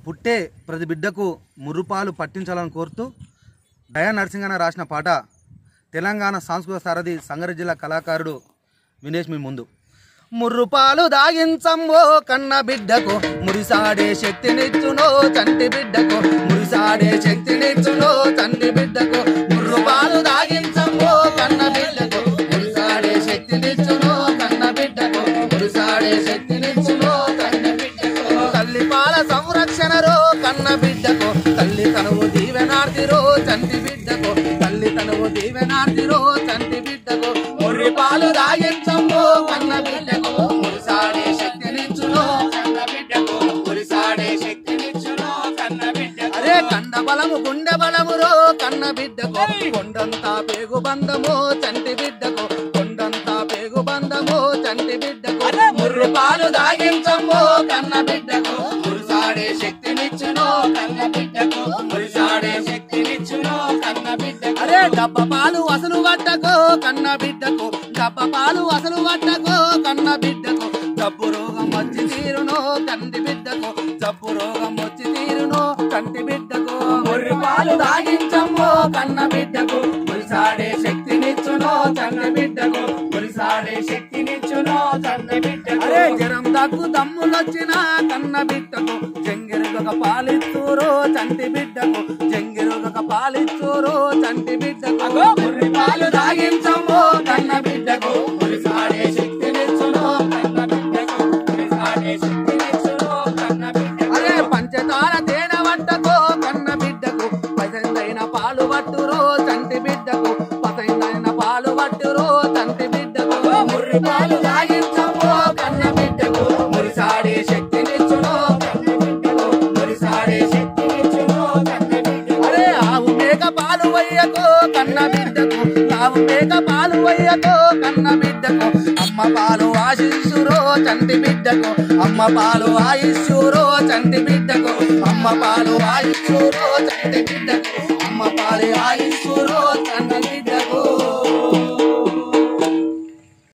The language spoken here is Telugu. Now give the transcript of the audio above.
పుట్టే ప్రతి బిడ్డకు ముర్రుపాలు పట్టించాలని కోరుతూ దయా నరసింగన్న రాసిన పాట తెలంగాణ సాంస్కృతిక సారథి సంగారెడ్డి జిల్లా కళాకారుడు వినేష్ మీ ముందు ముర్రుపాలు దాగించమ్మో కన్న బిడ్డకు మురిసాడే శక్తినిచ్చునో చంటి బిడ్డకు మురిసాడే శక్తినిచ్చునో చంటి బిడ్డకు ముర్రుపాలు దాగించమ్మో కన్న బిడ్డకు మురిసాడే శక్తినిచ్చునో కన్న బిడ్డకు మురిసాడే శక్తినిచ్చునో కన్న బిడ్డకు తల్లి పాల సంరక్షణరో కన్న బిడ్డకు తల్లి తనువు దీవెనార్తిరో చంటి బిడ్డకు తల్లి తనువు దీవెనార్తిరో చంటి బిడ్డకు ముర్రి పాలు దాగించమ్మో కన్న బిడ్డకు మురిసాడే శక్తినిచ్చునో కన్న బిడ్డకు మురిసాడే శక్తినిచ్చునో కన్న బిడ్డకు అరే కండ బలము గుండె బలమురో కన్న బిడ్డకు కొండంతా పేగు బంధము చంటి బిడ్డకు కొండంతా పేగు బంధము చంటి బిడ్డకు ముర్రి పాలు దాగించమ్మో కన్న బిడ్డకు మురిసాడే శక్తినిచ్చునో కన్న బిడ్డకు మురిసాడే శక్తినిచ్చునో కన్న బిడ్డకు అరే డబ్బ పాలు అసలు వట్టకో కన్న బిడ్డకు డబ్బ పాలు అసలు వట్టకో కన్న బిడ్డకు జబ్బు రోగం వచ్చి తీరునో కంటి బిడ్డకు జబ్బు రోగం వచ్చి తీరునో కంటి బిడ్డకు ముర్రి పాలు దాగించమ్మో కన్న బిడ్డకు మురిసాడే శక్తినిచ్చునో చన్న బిడ్డకు మురిసాడే శక్తినిచ్చునో చన్న బిడ్డకు అరే జరం దగ్గు దమ్ములొచ్చిన కన్న బిడ్డకు జంగిరుగక పాలిత్తూరో చంటి బిడ్డకు జంగిరుగక పాలిత్తూరో చంటి బిడ్డకు ముర్రి పాలు దాగించమ్మో కన్న బిడ్డకు మురిసాడే శక్తినిచ్చునో కన్న బిడ్డకు మురిసాడే శక్తినిచ్చునో కన్న బిడ్డకు అరే పంచదార తేనె వట్టకో కన్న బిడ్డకు పసందైన పాలు పట్టురో చంటి బిడ్డకు పసందైన పాలు పట్టురో చంటి బిడ్డకు ముర్రి పాలు దాగించమ్మో కన్న బిడ్డకు మురిసాడే శక్తినిచ్చునో కన్న బిడ్డకు మురిసాడే శక్తినిచ్చునో కన్న బిడ్డకు అరే ఆవు మేక పాలు వయ్యకో కన్న బిడ్డకు ఆవు మేక పాలు వయ్యకో కన్న బిడ్డకు అమ్మ పాలు ఆశిస్సురో చంటి బిడ్డకు అమ్మ పాలు ఆయుష్యురో చంటి బిడ్డకు అమ్మ పాలు ఆయుష్యురో చంటి బిడ్డకు అమ్మ పాలు ఆయుష్యురో